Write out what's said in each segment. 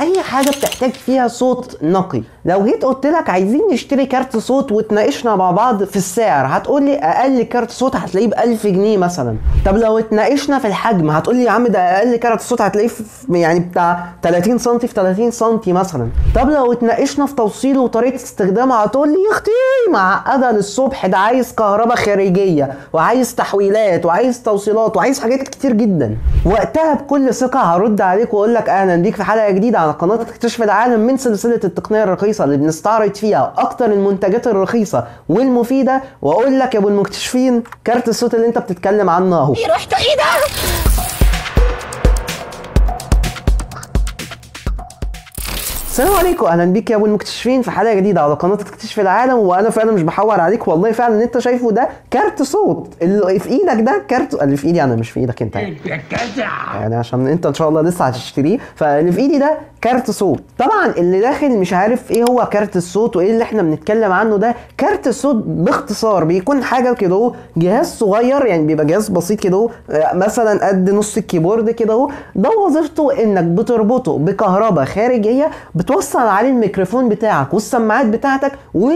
اي حاجه بتحتاج فيها صوت نقي لو جيت قلت لك عايزين نشتري كارت صوت وتناقشنا مع بعض في السعر هتقول لي اقل كارت صوت هتلاقيه ب 1000 جنيه مثلا طب لو اتناقشنا في الحجم هتقول لي يا عم ده اقل كارت صوت هتلاقيه في يعني بتاع 30 سم في 30 سم مثلا طب لو اتناقشنا في توصيله وطريقه استخدامه هتقول لي يا اختي معقده للصبح ده عايز كهرباء خارجيه وعايز تحويلات وعايز توصيلات وعايز حاجات كتير جدا وقتها بكل ثقه هرد عليك واقول لك اهلا بيك في حلقه جديده على قناه اكتشف العالم من سلسله التقنيه الرخيصه اللي بنستعرض فيها اكتر المنتجات الرخيصه والمفيده واقول لك يا ابو المكتشفين كارت الصوت اللي انت بتتكلم عنه اهو رحت ايه ده؟ السلام عليكم اهلا بيك يا ابو المكتشفين في حلقه جديده على قناه اكتشف العالم وانا فعلا مش بحور عليك والله فعلا اللي انت شايفه ده كارت صوت اللي في ايدك ده كارت اللي في ايدي انا مش في ايدك انت يعني. يعني عشان انت ان شاء الله لسه هتشتريه فاللي في ايدي ده كارت صوت طبعا اللي داخل مش عارف ايه هو كارت الصوت وايه اللي احنا بنتكلم عنه ده كارت الصوت باختصار بيكون حاجه كده اهو جهاز صغير يعني بيبقى جهاز بسيط كده اهو مثلا قد نص الكيبورد كده اهو ده وظيفته انك بتربطه بكهرباء خارجيه بتوصل عليه الميكروفون بتاعك والسماعات بتاعتك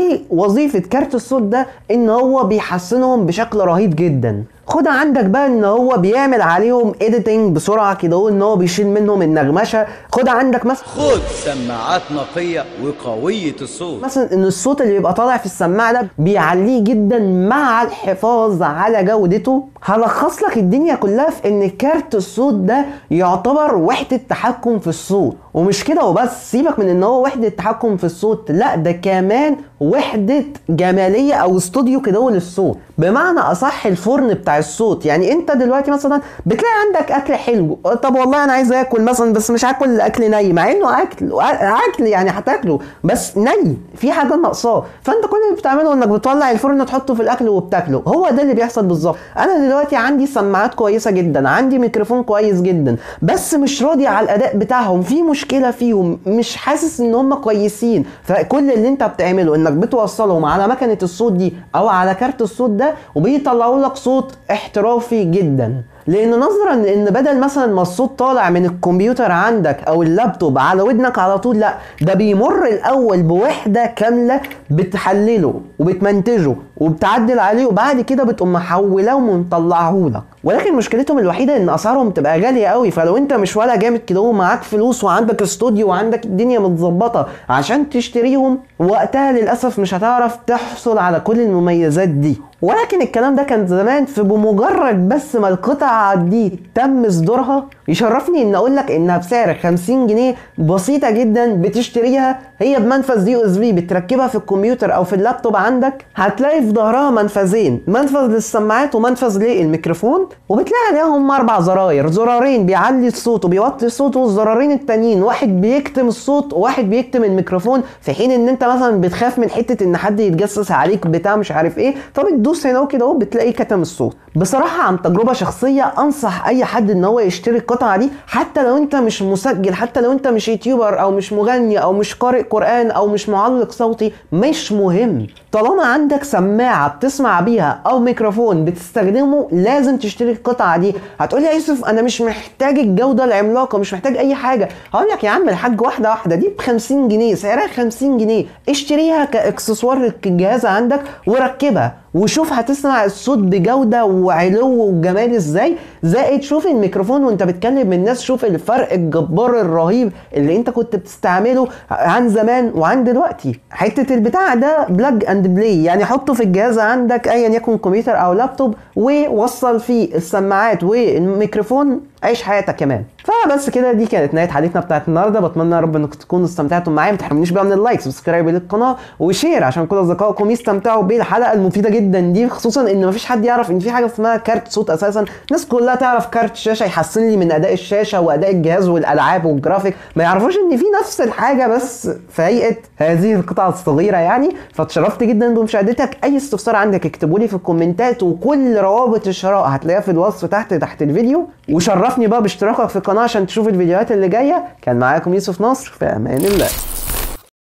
ووظيفه كارت الصوت ده ان هو بيحسنهم بشكل رهيب جدا خد عندك بقى ان هو بيعمل عليهم اديتنج بسرعه كده اهو ان هو بيشيل منهم النغمشه خد عندك مثلا خد سماعات نقية وقوية الصوت مثلا ان الصوت اللي بيبقى طالع في السماعه ده بيعليه جدا مع الحفاظ على جودته هلخص لك الدنيا كلها في ان كارت الصوت ده يعتبر وحده تحكم في الصوت ومش كده وبس سيبك من ان هو وحده تحكم في الصوت لا ده كمان وحده جماليه او استوديو كده للصوت بمعنى اصح الفرن بتاع الصوت يعني انت دلوقتي مثلا بتلاقي عندك اكل حلو طب والله انا عايز اكل مثلا بس مش هاكل الاكل ني مع انه اكل اكل يعني هتاكله بس ني في حاجه ناقصاه فانت كل اللي بتعمله انك بتولع الفرن تحطه في الاكل وبتاكله هو ده اللي بيحصل بالظبط انا دلوقتي عندي سماعات كويسه جدا عندي ميكروفون كويس جدا بس مش راضي على الاداء بتاعهم في مشكله فيهم مش حاسس ان هم كويسين فكل اللي انت بتعمله انك بتوصلهم على مكنه الصوت دي او على كارت الصوت ده وبيطلعوا لك صوت احترافي جدا لان نظرا ان بدل مثلا ما الصوت طالع من الكمبيوتر عندك او اللابتوب على ودنك على طول لا ده بيمر الاول بوحده كامله بتحلله وبتمنتجه وبتعدل عليه وبعد كده بتقوم محولاه ومطلعه لك ولكن مشكلتهم الوحيده ان اسعارهم بتبقى غاليه قوي فلو انت مش ولا جامد كده ومعاك فلوس وعندك استوديو وعندك الدنيا متظبطه عشان تشتريهم وقتها للاسف مش هتعرف تحصل على كل المميزات دي ولكن الكلام ده كان زمان في بمجرد بس ما القطعة دي تم اصدارها يشرفني ان اقول لك انها بسعر 50 جنيه بسيطة جدا بتشتريها هي بمنفذ يو اس بي بتركبها في الكمبيوتر او في اللابتوب عندك هتلاقي في ظهرها منفذين منفذ للسماعات ومنفذ للميكروفون وبتلاقي عليهم اربع زراير زرارين بيعلي الصوت وبيوطي الصوت والزرارين التانيين واحد بيكتم الصوت وواحد بيكتم الميكروفون في حين ان انت مثلا بتخاف من حته ان حد يتجسس عليك بتاع مش عارف ايه فبتدوس هنا وكده اهو بتلاقيه كتم الصوت بصراحه عن تجربه شخصيه انصح اي حد ان هو يشتري القطعه دي حتى لو انت مش مسجل حتى لو انت مش يوتيوبر او مش مغني او مش قارئ قران او مش معلق صوتي مش مهم طالما عندك سماعه بتسمع بيها او ميكروفون بتستخدمه لازم تشتري القطعه دي هتقول لي يا يوسف انا مش محتاج الجوده العملاقه مش محتاج اي حاجه هقول لك يا عم الحاج واحده واحده دي ب 50 جنيه سعرها 50 جنيه اشتريها كاكسسوار للجهاز عندك وركبها وشوف هتسمع الصوت بجودة وعلو وجمال ازاي زائد شوف الميكروفون وانت بتكلم الناس شوف الفرق الجبار الرهيب اللي انت كنت بتستعمله عن زمان وعن دلوقتي حتة البتاع ده بلاج اند بلاي يعني حطه في الجهاز عندك ايا يكن كمبيوتر او لابتوب ووصل فيه السماعات والميكروفون عيش حياتك كمان فبس كده دي كانت نهايه حلقتنا بتاعت النهارده بتمنى يا رب انكم تكونوا استمتعتوا معايا ما تحرمنيش بقى من اللايك سبسكرايب للقناه وشير عشان كل اصدقائكم يستمتعوا بالحلقه المفيده جدا دي خصوصا ان مفيش حد يعرف ان في حاجه اسمها كارت صوت اساسا الناس كلها تعرف كارت شاشه يحسن لي من اداء الشاشه واداء الجهاز والالعاب والجرافيك ما يعرفوش ان في نفس الحاجه بس في هيئه هذه القطعه الصغيره يعني فاتشرفت جدا بمشاهدتك اي استفسار عندك اكتبوا لي في الكومنتات وكل روابط الشراء هتلاقيها في الوصف تحت تحت الفيديو وشرفني بقى باشتراكك في القناه عشان تشوف الفيديوهات اللي جايه كان معاكم يوسف نصر في امان الله